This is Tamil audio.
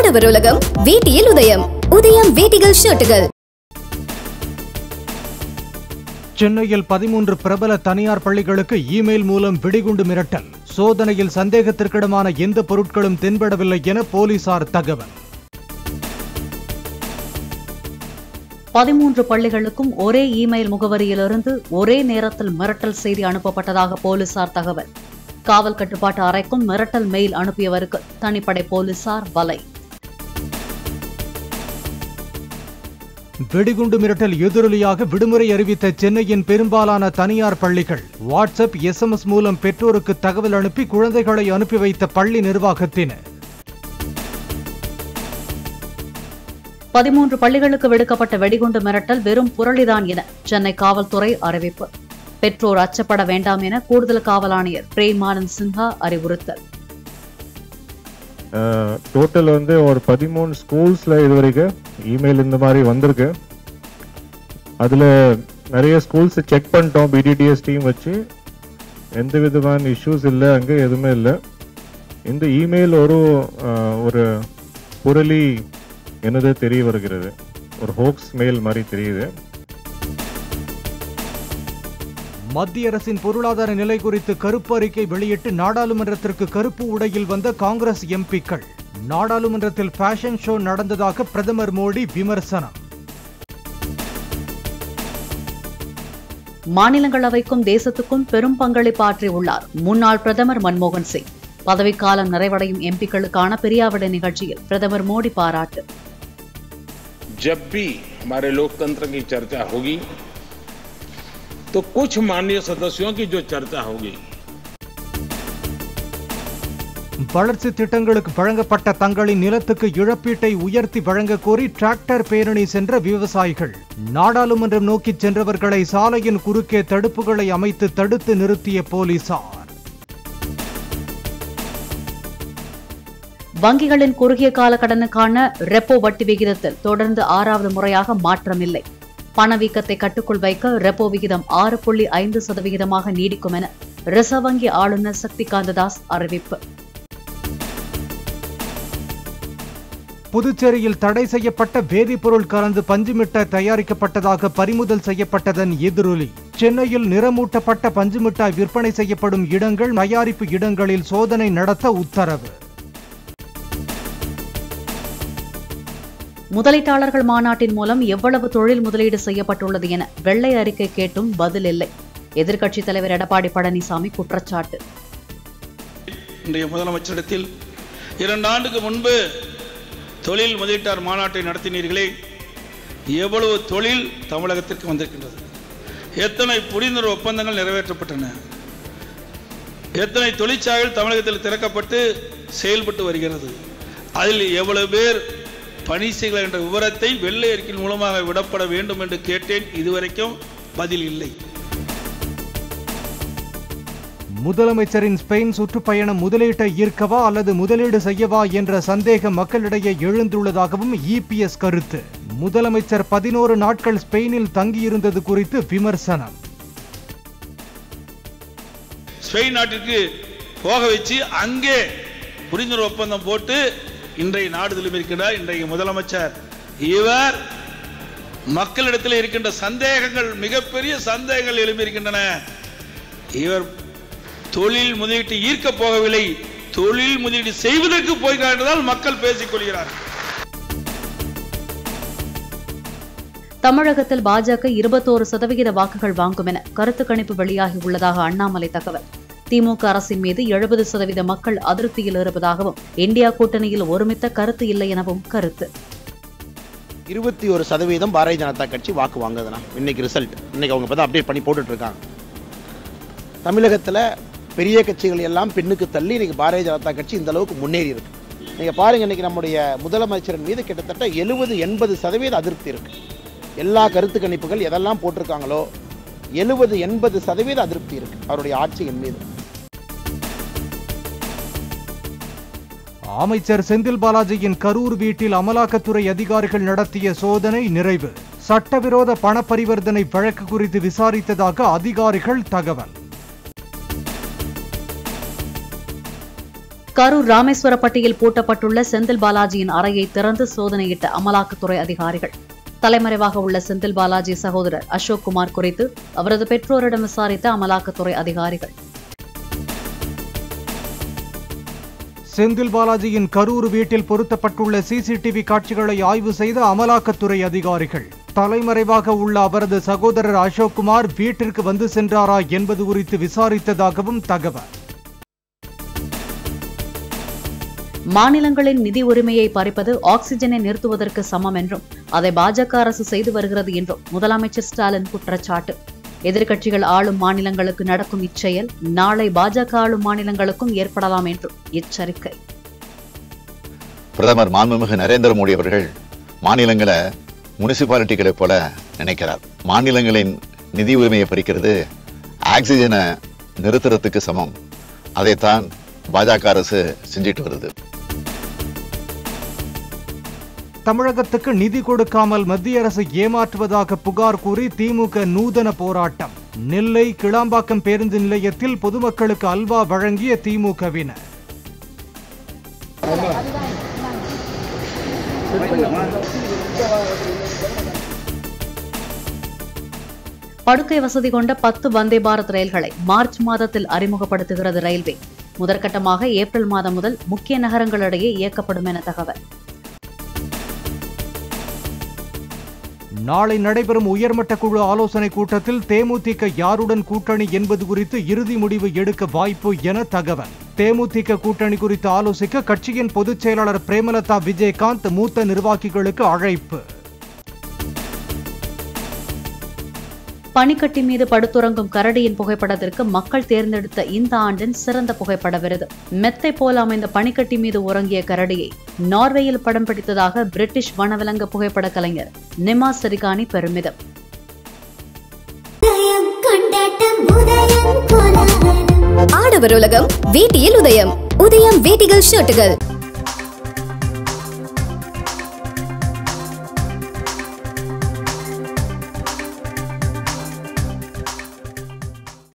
ஆடவர் உலகம் வேட்டியில் உதயம் உதயம் வேட்டிகள் ஷர்ட்டுகள் சென்னையில் பதிமூன்று பிரபல தனியார் பள்ளிகளுக்கு இமெயில் மூலம் வெடிகுண்டு மிரட்டல் சோதனையில் சந்தேகத்திற்கிடமான எந்த பொருட்களும் தென்படவில்லை என போலீசார் தகவல் பதிமூன்று பள்ளிகளுக்கும் ஒரே இமெயில் முகவரியிலிருந்து ஒரே நேரத்தில் மிரட்டல் செய்தி அனுப்பப்பட்டதாக போலீசார் தகவல் காவல் கட்டுப்பாட்டு அறைக்கும் மிரட்டல் மெயில் அனுப்பியவருக்கு தனிப்படை போலீசார் வலை வெடிகுண்டு மிரட்டல் எதிரொலியாக விடுமுறை அறிவித்த சென்னையின் பெரும்பாலான தனியார் பள்ளிகள் வாட்ஸ்அப் எஸ்எம்எஸ் மூலம் பெற்றோருக்கு தகவல் அனுப்பி குழந்தைகளை அனுப்பி வைத்த பள்ளி நிர்வாகத்தினர் பதிமூன்று பள்ளிகளுக்கு விடுக்கப்பட்ட வெடிகுண்டு மிரட்டல் வெறும் புரளிதான் என சென்னை காவல்துறை அறிவிப்பு பெற்றோர் அச்சப்பட வேண்டாம் என கூடுதல் காவல் ஆணையர் பிரேமானந்த் சின்ஹா அறிவுறுத்தல் டோட்டல் வந்து ஒரு பதிமூணு ஸ்கூல்ஸில் இது வரைக்கும் இமெயில் இந்த மாதிரி வந்திருக்கு அதில் நிறைய ஸ்கூல்ஸ் செக் பண்ணிட்டோம் பிடிடிஎஸ் டீம் வச்சு எந்த விதமான இஷ்யூஸ் இல்லை அங்கே எதுவுமே இல்லை இந்த இமெயில் ஒரு அஹ், ஒரு புரளி என்னது தெரிய வருகிறது ஒரு ஹோக்ஸ் மெயில் மாதிரி தெரியுது மத்திய அரசின் பொருளாதார நிலை குறித்து கருப்பு அறிக்கை வெளியிட்டு நாடாளுமன்றத்திற்கு கருப்பு உடையில் வந்த காங்கிரஸ் எம்பிக்கள் நாடாளுமன்றத்தில் ஃபேஷன் ஷோ நடந்ததாக பிரதமர் மோடி விமர்சனம் மாநிலங்களவைக்கும் தேசத்துக்கும் பெரும் பங்களிப்பு ஆற்றியுள்ளார் முன்னாள் பிரதமர் மன்மோகன் சிங் பதவிக்காலம் நிறைவடையும் எம்பிக்களுக்கான பிரியாவிடை நிகழ்ச்சியில் பிரதமர் மோடி பாராட்டு जब भी हमारे लोकतंत्र की चर्चा होगी तो कुछ माननीय सदस्यों की जो चर्चा होगी வளர்ச்சி திட்டங்களுக்கு வழங்கப்பட்ட தங்களின் நிலத்துக்கு இழப்பீட்டை உயர்த்தி வழங்க கோரி டிராக்டர் பேரணி சென்ற விவசாயிகள் நாடாளுமன்றம் நோக்கி சென்றவர்களை சாலையின் குறுக்கே தடுப்புகளை அமைத்து தடுத்து நிறுத்திய போலீசார் வங்கிகளின் குறுகிய கால கடனுக்கான ரெப்போ வட்டி விகிதத்தில் தொடர்ந்து ஆறாவது முறையாக மாற்றமில்லை பணவீக்கத்தை கட்டுக்குள் வைக்க ரெப்போ விகிதம் ஆறு புள்ளி ஐந்து சதவிகிதமாக நீடிக்கும் என ரிசர்வ் வங்கி ஆளுநர் சக்திகாந்த தாஸ் அறிவிப்பு புதுச்சேரியில் தடை செய்யப்பட்ட வேதிப்பொருள் கலந்து பஞ்சு மிட்டாய் தயாரிக்கப்பட்டதாக பறிமுதல் செய்யப்பட்டதன் எதிரொலி சென்னையில் நிறமூட்டப்பட்ட பஞ்சு மிட்டாய் விற்பனை செய்யப்படும் இடங்கள் தயாரிப்பு இடங்களில் சோதனை நடத்த உத்தரவு முதலீட்டாளர்கள் மாநாட்டின் மூலம் எவ்வளவு தொழில் முதலீடு செய்யப்பட்டுள்ளது என வெள்ளை அறிக்கை கேட்டும் பதில் இல்லை எதிர்க்கட்சித் தலைவர் எடப்பாடி பழனிசாமி குற்றச்சாட்டு இன்றைய முதலமைச்சரிடத்தில் இரண்டு ஆண்டுக்கு முன்பு தொழில் முதலீட்டார் மாநாட்டை நடத்தினீர்களே எவ்வளவு தொழில் தமிழகத்திற்கு வந்திருக்கின்றது எத்தனை புரிந்துணர்வு ஒப்பந்தங்கள் நிறைவேற்றப்பட்டன எத்தனை தொழிற்சாலைகள் தமிழகத்தில் திறக்கப்பட்டு செயல்பட்டு வருகிறது அதில் எவ்வளவு பேர் பணி செய்கிறார் என்ற விவரத்தை வெள்ளை அறிக்கையின் மூலமாக விடப்பட வேண்டும் என்று கேட்டேன் இதுவரைக்கும் பதில் இல்லை முதலமைச்சரின் ஸ்பெயின் சுற்றுப்பயணம் முதலீட்டை ஈர்க்கவா அல்லது முதலீடு செய்யவா என்ற சந்தேகம் மக்களிடையே எழுந்துள்ளதாகவும் இபிஎஸ் கருத்து முதலமைச்சர் பதினோரு நாட்கள் ஸ்பெயினில் தங்கியிருந்தது குறித்து விமர்சனம் ஸ்பெயின் நாட்டிற்கு போக வச்சு அங்கே புரிந்துணர்வு ஒப்பந்தம் போட்டு இன்றைய நாடு திரும்பியிருக்கிறார் இன்றைய முதலமைச்சர் இவர் மக்களிடத்தில் இருக்கின்ற சந்தேகங்கள் மிகப்பெரிய சந்தேகங்கள் எழும்பியிருக்கின்றன இவர் தொழில் முதலீட்டு ஈர்க்க போகவில்லை தொழில் முதலீடு செய்வதற்கு போகிறார் என்றால் மக்கள் பேசிக் கொள்கிறார்கள் தமிழகத்தில் பாஜக இருபத்தோரு சதவிகித வாக்குகள் வாங்கும் என கருத்து கணிப்பு வெளியாகி உள்ளதாக அண்ணாமலை தகவல் திமுக அரசின் மீது எழுபது சதவீத மக்கள் அதிருப்தியில் இருப்பதாகவும் இந்தியா கூட்டணியில் ஒருமித்த கருத்து இல்லை எனவும் கருத்து இருபத்தி ஒரு சதவீதம் பாரதிய ஜனதா கட்சி வாக்கு வாங்குதுண்ணா இன்னைக்கு ரிசல்ட் இன்னைக்கு அவங்க இப்போ அப்டேட் பண்ணி போட்டுட்டு இருக்காங்க தமிழகத்தில் பெரிய கட்சிகள் எல்லாம் பின்னுக்கு தள்ளி இன்னைக்கு பாரதிய ஜனதா கட்சி இந்த அளவுக்கு முன்னேறி இருக்கு நீங்க பாருங்க இன்னைக்கு நம்முடைய முதலமைச்சரின் மீது கிட்டத்தட்ட எழுபது எண்பது சதவீத அதிருப்தி இருக்கு எல்லா கருத்து கணிப்புகள் எதெல்லாம் போட்டிருக்காங்களோ எழுபது எண்பது சதவீத அதிருப்தி இருக்கு அவருடைய ஆட்சியின் மீது அமைச்சர் செந்தில் பாலாஜியின் கரூர் வீட்டில் அமலாக்கத்துறை அதிகாரிகள் நடத்திய சோதனை நிறைவு சட்டவிரோத பண பரிவர்த்தனை வழக்கு குறித்து விசாரித்ததாக அதிகாரிகள் தகவல் கரூர் ராமேஸ்வரப்பட்டியில் பூட்டப்பட்டுள்ள செந்தில் பாலாஜியின் அறையை திறந்து சோதனையிட்ட அமலாக்கத்துறை அதிகாரிகள் தலைமறைவாக உள்ள செந்தில் பாலாஜி சகோதரர் அசோக் குமார் குறித்து அவரது பெற்றோரிடம் விசாரித்த அமலாக்கத்துறை அதிகாரிகள் செந்தில் பாலாஜியின் கரூர் வீட்டில் பொருத்தப்பட்டுள்ள சிசிடிவி காட்சிகளை ஆய்வு செய்த அமலாக்கத்துறை அதிகாரிகள் தலைமறைவாக உள்ள அவரது சகோதரர் அசோக்குமார் வீட்டிற்கு வந்து சென்றாரா என்பது குறித்து விசாரித்ததாகவும் தகவல் மாநிலங்களின் நிதி உரிமையை பறிப்பது ஆக்சிஜனை நிறுத்துவதற்கு சமம் என்றும் அதை பாஜக அரசு செய்து வருகிறது என்றும் முதலமைச்சர் ஸ்டாலின் குற்றச்சாட்டு எதிர்க்கட்சிகள் ஆளும் மாநிலங்களுக்கு நடக்கும் இச்செயல் நாளை பாஜக ஆளும் மாநிலங்களுக்கும் ஏற்படலாம் என்றும் எச்சரிக்கை பிரதமர் மாண்புமிகு நரேந்திர மோடி அவர்கள் மாநிலங்களை முனிசிபாலிட்டிகளைப் போல நினைக்கிறார் மாநிலங்களின் நிதி உரிமையை பறிக்கிறது ஆக்சிஜனை நிறுத்துறதுக்கு சமம் அதைத்தான் பாஜக அரசு செஞ்சிட்டு வருது தமிழகத்துக்கு நிதி கொடுக்காமல் மத்திய அரசு ஏமாற்றுவதாக புகார் கூறி திமுக நூதன போராட்டம் நெல்லை கிளாம்பாக்கம் பேருந்து நிலையத்தில் பொதுமக்களுக்கு அல்வா வழங்கிய திமுகவினர் படுக்கை வசதி கொண்ட பத்து வந்தே பாரத் ரயில்களை மார்ச் மாதத்தில் அறிமுகப்படுத்துகிறது ரயில்வே முதற்கட்டமாக ஏப்ரல் மாதம் முதல் முக்கிய நகரங்களிடையே இயக்கப்படும் என தகவல் நாளை நடைபெறும் உயர்மட்ட குழு ஆலோசனை கூட்டத்தில் தேமுதிக யாருடன் கூட்டணி என்பது குறித்து இறுதி முடிவு எடுக்க வாய்ப்பு என தகவல் தேமுதிக கூட்டணி குறித்து ஆலோசிக்க கட்சியின் பொதுச் செயலாளர் பிரேமலதா விஜயகாந்த் மூத்த நிர்வாகிகளுக்கு அழைப்பு பனிக்கட்டி மீது படுத்துறங்கும் கரடியின் புகைப்படத்திற்கு மக்கள் தேர்ந்தெடுத்த இந்த ஆண்டின் சிறந்த புகைப்பட விருது மெத்தை போல அமைந்த பனிக்கட்டி மீது உறங்கிய கரடியை நார்வேயில் படம் பிடித்ததாக பிரிட்டிஷ் வனவிலங்கு புகைப்பட கலைஞர் நிமா சரிகானி பெருமிதம் உதயம் கொண்டாட்டம் உதயம் கோலாகலம் ஆடவர் உலகம் வேட்டியில் உதயம் உதயம் வேட்டிகள் ஷர்ட்டுகள்